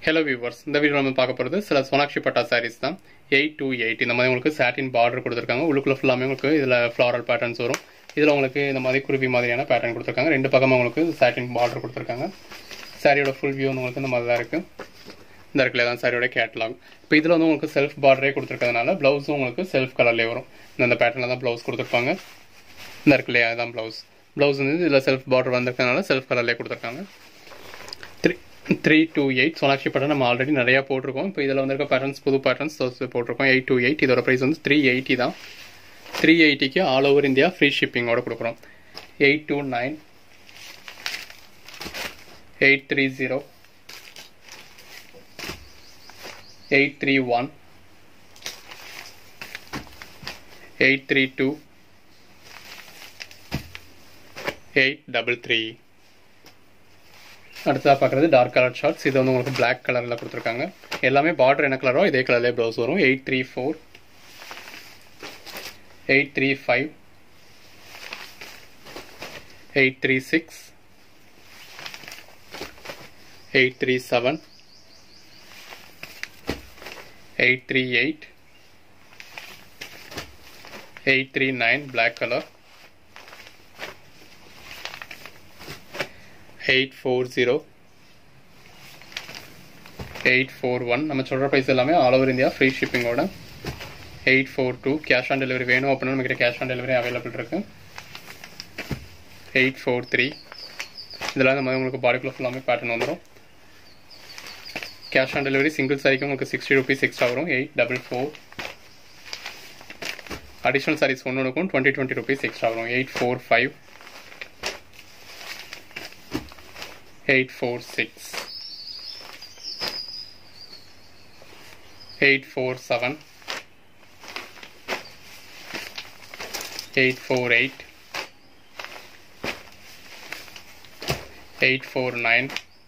hello viewers இந்த video நம்ம பார்க்க போகிறது சில சோனாக்ஷி பட்டா சாரீஸ் தான் எயிட் டூ எயிட் இந்த மாதிரி உங்களுக்கு சாட்டின் பார்டர் கொடுத்துருக்காங்க உள்ளுக்குள்ள ஃபுல்லாமே உங்களுக்கு இதில் ஃப்ளாரல் பேட்டர்ன்ஸ் வரும் இதில் உங்களுக்கு இந்த மாதிரி குருவி மாதிரியான பேட்டர்ன் கொடுத்துருக்காங்க ரெண்டு பக்கமாக உங்களுக்கு சாட்டின் பார்டர் கொடுத்துருக்காங்க சாரியோட ஃபுல் வியூ வந்து உங்களுக்கு இந்த மாதிரி தான் இருக்குது இந்த இடத்துல தான் சாரியோட கேட்லாக் இப்போ இதில் வந்து உங்களுக்கு செல்ஃப் பார்டரே கொடுத்துருக்கறதுனால ப்ளவுஸும் உங்களுக்கு செல்ஃப் கலர்லேயே வரும் இந்த பேட்டர்னில் தான் ப்ளவுஸ் கொடுத்துருப்பாங்க இந்த இருக்கு இல்லையா அதுதான் ப்ளவுஸ் ப்ளவுஸ் வந்து இதில் செல்ஃப் பார்டர் வந்திருக்கனால செல்ஃப் கலர்லேயே கொடுத்துருக்காங்க three three two eight Sonakshi pattern நம்ம ஆல்ரெடி நிறையா போட்டிருக்கோம் இப்போ இதில் வந்திருக்க பேட்டர்ன்ஸ் புது பேட்டர்ன்ஸ் போட்டிருக்கோம் எயிட் டூ எயிட் இதோட ப்ரைஸ் வந்து த்ரீ எயிட்டி தான் த்ரீ எயிட்டிக்கு ஆல் ஓவர் இந்தியா ஃப்ரீ ஷிப்பிங்கோட கொடுக்குறோம் eight two nine eight three zero eight three one eight three two eight double three அடுத்ததாக பார்க்குறது டார்க் கலர் ஷார்ட்ஸ் இது வந்து உங்களுக்கு பிளாக் கலரில் கொடுத்துருக்காங்க எல்லாமே பார்டர் என்ன கலரோ இதே கலர்லேயே ப்ளவுஸ் வரும் eight three four eight three five eight three six eight three seven eight three eight eight three nine black colour eight four zero eight four one நம்ம சொல்கிற ப்ரைஸ் எல்லாமே ஆல் ஓவர் இந்தியா ஃப்ரீ ஷிப்பிங்கோட eight four two cash on delivery வேணும் அப்படின்னா நம்மக்கிட்ட cash on delivery available இருக்கு eight four three இதெல்லாம் இந்த மாதிரி உங்களுக்கு பாடிக்குள்ள ஃபுல்லாமே பேட்டர்ன் வந்துடும் கேஷ் ஆன் டெலிவரி சிங்கிள் சாரிக்கு உங்களுக்கு சிக்ஸ்டி ருபீஸ் எக்ஸ்ட்ரா வரும் eight double four additional saris ஒன்றுக்கும் டுவெண்ட்டி டுவெண்ட்டி ருபீஸ் எக்ஸ்ட்ரா வரும் eight four five eight four six eight four seven eight four eight eight four nine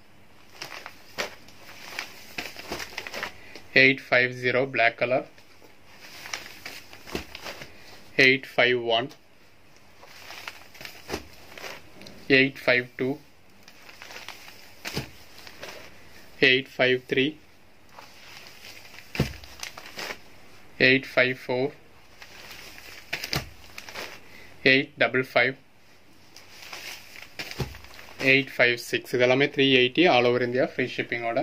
eight five zero black colour eight five one eight five two eight five three eight five four eight double five eight five six இதெல்லாமே three eighty all over India free ஷிப்பிங்கோட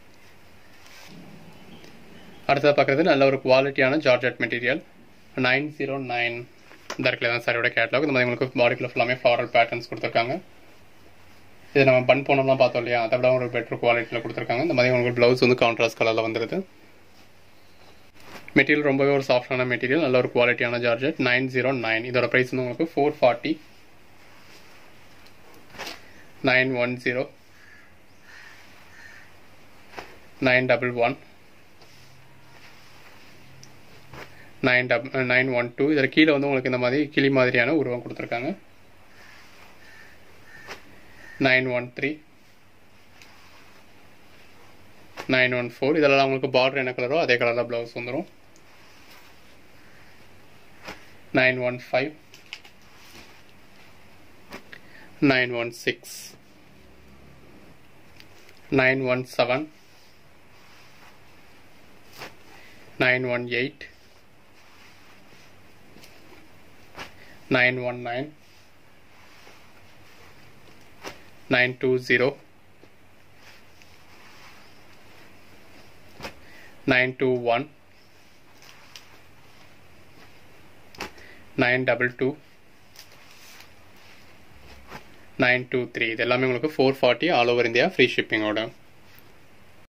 அடுத்தது பார்க்குறது நல்ல ஒரு குவாலிட்டியான georgette material nine zero nine இந்த இடத்துல தான் சாரியோட கேட்லாக் இந்த மாதிரி உங்களுக்கு பாடிக்குள்ள ஃபுல்லாமே ஃப்ளாரல் பேட்டர்ன்ஸ் கொடுத்துருக்காங்க இது நம்ம பன் போனோம்லாம் பார்த்தோம் இல்லையா அதை விட ஒரு பெட்டர் குவாலிட்டியில் கொடுத்துருக்காங்க இந்த மாதிரி உங்களுக்கு ப்ளவுஸ் வந்து கான்ட்ராஸ்ட் கலரில் வந்துடுது மெட்டீரியல் ரொம்பவே ஒரு சாஃப்டான மெட்டீரியல் நல்ல ஒரு குவாலிட்டியான ஜார்ஜெட் நைன் ஜீரோ நைன் இதோட ப்ரைஸ் வந்து உங்களுக்கு four forty nine one zero nine double one nine double nine one two இதில் கீழே வந்து உங்களுக்கு இந்த மாதிரி கிளி மாதிரியான உருவம் கொடுத்துருக்காங்க nine one three nine one four இதெல்லாம் உங்களுக்கு பார்டர் என்ன கலரோ அதே கலரில் ப்ளவுஸ் வந்துடும் nine one five nine one six nine one seven nine one eight nine one nine nine two zero nine two one nine double two nine two three இது எல்லாமே உங்களுக்கு four forty all over India free ஷிப்பிங்கோட